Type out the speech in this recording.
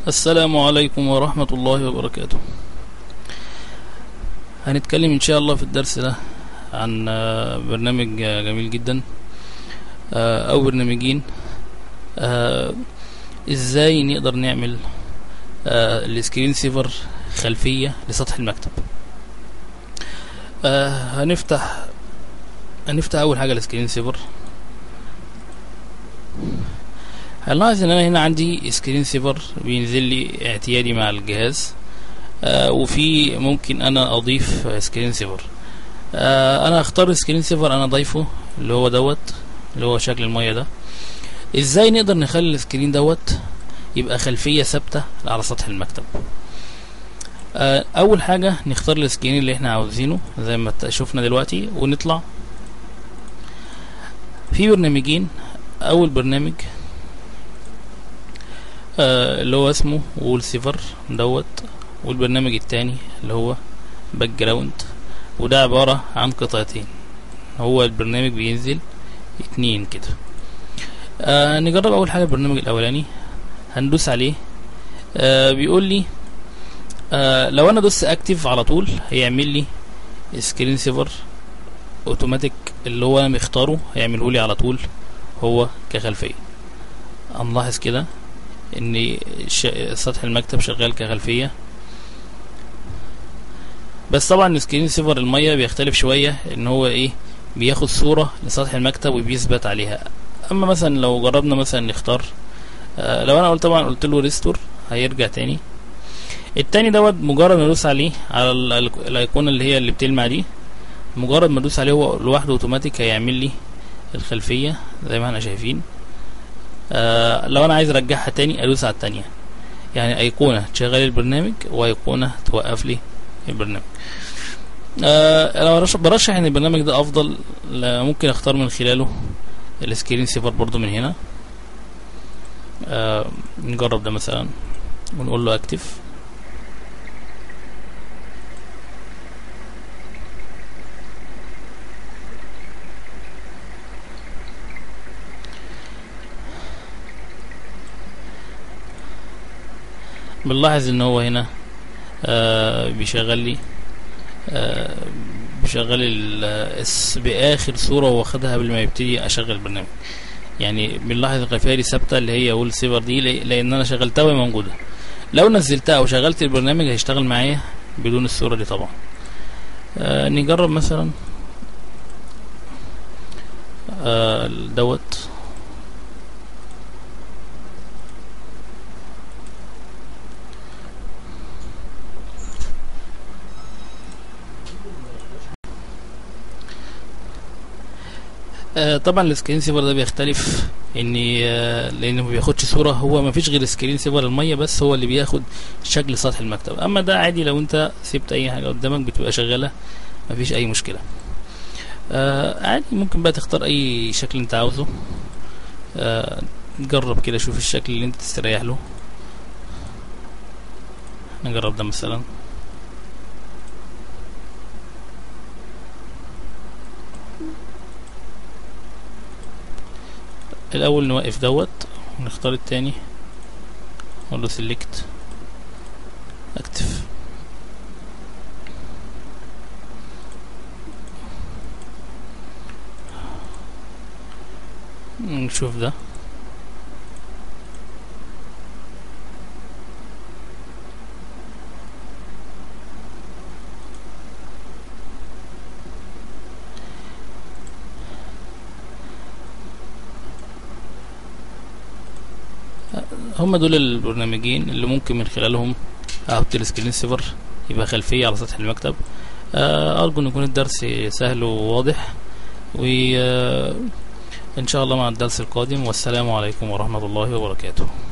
السلام عليكم ورحمة الله وبركاته هنتكلم ان شاء الله في الدرس ده عن آه، برنامج آه، جميل جدا آه، او برنامجين آه، ازاي نقدر نعمل آه، السكرين سيفر خلفية لسطح المكتب آه، هنفتح هنفتح اول حاجة السكرين سيفر هنلاحظ ان انا هنا عندي سكرين سيفر بينزل لي اعتيادي مع الجهاز آه وفي ممكن انا اضيف سكرين سيفر آه انا هختار سكرين سيفر انا ضايفه اللي هو دوت اللي هو شكل المية ده ازاي نقدر نخلي السكرين دوت يبقى خلفية ثابتة على سطح المكتب آه اول حاجة نختار السكرين اللي احنا عاوزينه زي ما شفنا دلوقتي ونطلع في برنامجين اول برنامج آه اللي هو اسمه وول سيفر دوت والبرنامج التاني اللي هو باك جراوند وده عبارة عن قطعتين هو البرنامج بينزل اتنين كده آه نجرب اول حاجة البرنامج الاولاني هندوس عليه آه بيقول لي آه لو انا دوست اكتف على طول هيعمل لي سكرين سيفر اوتوماتيك اللي هو انا مختاره هيعمله لي على طول هو كخلفية هنلاحظ كده ان ش... سطح المكتب شغال كخلفية بس طبعا سكرين سيفر المية بيختلف شوية ان هو ايه بياخد صورة لسطح المكتب وبيثبت عليها اما مثلا لو جربنا مثلا نختار آه لو انا قلت طبعا قلت له ريستور هيرجع تاني التاني دوت مجرد ما ادوس عليه على ال- ال- الايقونة اللي هي اللي بتلمع دي مجرد ما ادوس عليه هو لوحده اوتوماتيك هيعمل لي الخلفية زي ما احنا شايفين آه لو انا عايز ارجعها تاني ادوس على التانية يعني ايقونة تشغل البرنامج وايقونة توقف لي البرنامج آه انا برش- برشح ان البرنامج ده افضل لا- ممكن اختار من خلاله السكرين سيفر برضو من هنا آه نجرب ده مثلا ونقول له اكتف بنلاحظ ان هو هنا آه بيشغل لي آه بيشغل ال- الس- باخر صوره هو واخدها قبل ما يبتدي اشغل البرنامج يعني بنلاحظ الخلفيه دي ثابته اللي هي وول سيفر دي ل- لان انا شغلتها وهي موجوده لو نزلتها او شغلت البرنامج هيشتغل معايا بدون الصوره دي طبعا آه نجرب مثلا آه دوت آه طبعا السكرين سيفر ده بيختلف ان آه لانه ما بياخدش صوره هو ما فيش غير سكرين سيفر الميه بس هو اللي بياخد شكل سطح المكتب اما ده عادي لو انت سبت اي حاجه قدامك بتبقى شغاله ما فيش اي مشكله آه عادي ممكن بقى تختار اي شكل انت عاوزه آه جرب كده شوف الشكل اللي انت تستريح له نجرب ده مثلا الاول نوقف دوت ونختار التاني نقول له سيلكت اكتف نشوف ده هم دول البرنامجين اللي ممكن من خلالهم احط السكرين سيفر يبقى خلفية على سطح المكتب آه، ارجو ان يكون الدرس سهل وواضح وان شاء الله مع الدرس القادم والسلام عليكم ورحمة الله وبركاته